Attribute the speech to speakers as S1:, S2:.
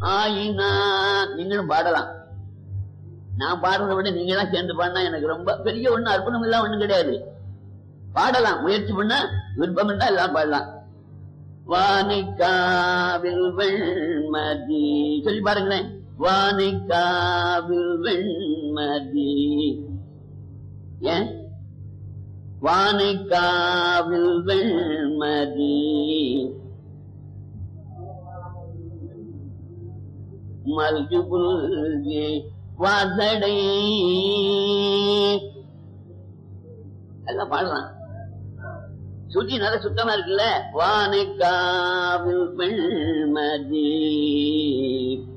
S1: ஆயினா நீங்களும் பாடலாம் நான் பாடுறதை விட நீங்க தான் சேர்ந்து பாடினா எனக்கு ரொம்ப பெரிய ஒண்ணு அற்புதம் எல்லாம் ஒண்ணும் கிடையாது பாடலாம் முயற்சி பண்ணா விருப்பம் இருந்தா எல்லாம் பாடலாம் வானிக்காவில் வெண்மதி சொல்லி பாருங்களேன் வானிக்காவில் வெண்மதி ஏன் வானிக்காவில் வெண்மதி மல்கு புல்கி வாசடை எல்லாம் பாடலாம் சுத்தி நல்ல சுத்தமா இருக்குல்ல வானிக்காவில் வெண்மதி